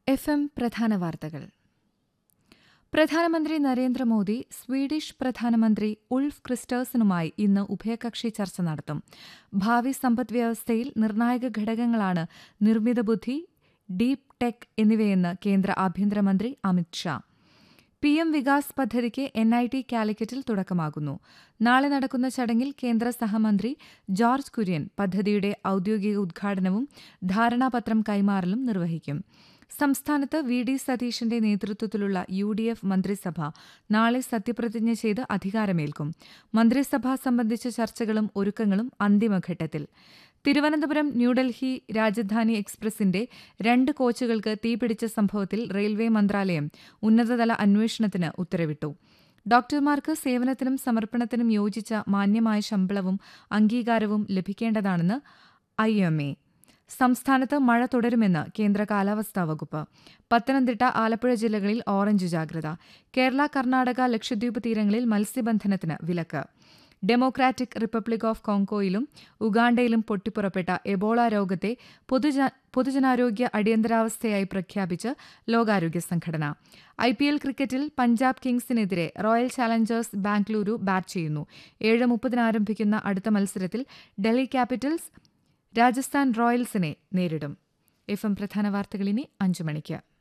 F M പ്രധാന വാർത്തകൾ പ്രധാനമന്ത്രി നരേന്ദ്രമോദി സ്വീഡിഷ് പ്രധാനമന്ത്രി ഉൾഫ് ക്രിസ്റ്റേഴ്സനുമായി ഇന്ന് ഉഭയകക്ഷി ചർച്ച നടത്തും ഭാവി സമ്പദ്വ്യവസ്ഥയിൽ നിർണായക ഘടകങ്ങളാണ് നിർമ്മിത ബുദ്ധി ഡീപ് ടെക് എന്നിവയെന്ന് കേന്ദ്ര ആഭ്യന്തരമന്ത്രി അമിത് ഷാ പി എം വികാസ് പദ്ധതിക്ക് എൻ ഐ ടി കാലിക്കറ്റിൽ തുടക്കമാകുന്നു നാളെ നടക്കുന്ന ചടങ്ങിൽ കേന്ദ്ര സഹമന്ത്രി ജോർജ് കുര്യൻ പദ്ധതിയുടെ ഔദ്യോഗിക ഉദ്ഘാടനവും ധാരണാപത്രം കൈമാറലും നിർവഹിക്കും സംസ്ഥാനത്ത് വി ഡി സതീശന്റെ നേതൃത്വത്തിലുള്ള യു ഡി എഫ് മന്ത്രിസഭ നാളെ സത്യപ്രതിജ്ഞ ചെയ്ത് അധികാരമേൽക്കും മന്ത്രിസഭ സംബന്ധിച്ച ചർച്ചകളും ഒരുക്കങ്ങളും അന്തിമഘട്ടത്തിൽ തിരുവനന്തപുരം ന്യൂഡൽഹി രാജധാനി എക്സ്പ്രസിന്റെ രണ്ട് കോച്ചുകൾക്ക് തീപിടിച്ച സംഭവത്തിൽ റെയിൽവേ മന്ത്രാലയം ഉന്നതതല അന്വേഷണത്തിന് ഉത്തരവിട്ടു ഡോക്ടർമാർക്ക് സേവനത്തിനും സമർപ്പണത്തിനും യോജിച്ച മാന്യമായ ശമ്പളവും അംഗീകാരവും ലഭിക്കേണ്ടതാണെന്ന് ഐ എം എ സംസ്ഥാനത്ത് മഴ തുടരുമെന്ന് കേന്ദ്ര കാലാവസ്ഥാ വകുപ്പ് പത്തനംതിട്ട ആലപ്പുഴ ജില്ലകളിൽ ഓറഞ്ച് ജാഗ്രത കേരള കർണാടക ലക്ഷദ്വീപ് തീരങ്ങളിൽ മത്സ്യബന്ധനത്തിന് വിലക്ക് ഡെമോക്രാറ്റിക് റിപ്പബ്ലിക് ഓഫ് കോങ്കോയിലും ഉഗാണ്ടയിലും പൊട്ടിപ്പുറപ്പെട്ട എബോള രോഗത്തെ പൊതുജനാരോഗ്യ അടിയന്തരാവസ്ഥയായി പ്രഖ്യാപിച്ച് ലോകാരോഗ്യ സംഘടന ഐ പി എൽ ക്രിക്കറ്റിൽ പഞ്ചാബ് കിങ്സിനെതിരെ റോയൽ ചാലഞ്ചേഴ്സ് ബാംഗ്ലൂരു ബാറ്റ് ചെയ്യുന്നു ഏഴ് മുപ്പതിന് ആരംഭിക്കുന്ന അടുത്ത മത്സരത്തിൽ ഡൽഹി ക്യാപിറ്റൽസ് രാജസ്ഥാൻ റോയൽസിനെ നേരിടും എഫ് എം പ്രധാന വാർത്തകൾ ഇനി അഞ്ചു മണിക്ക്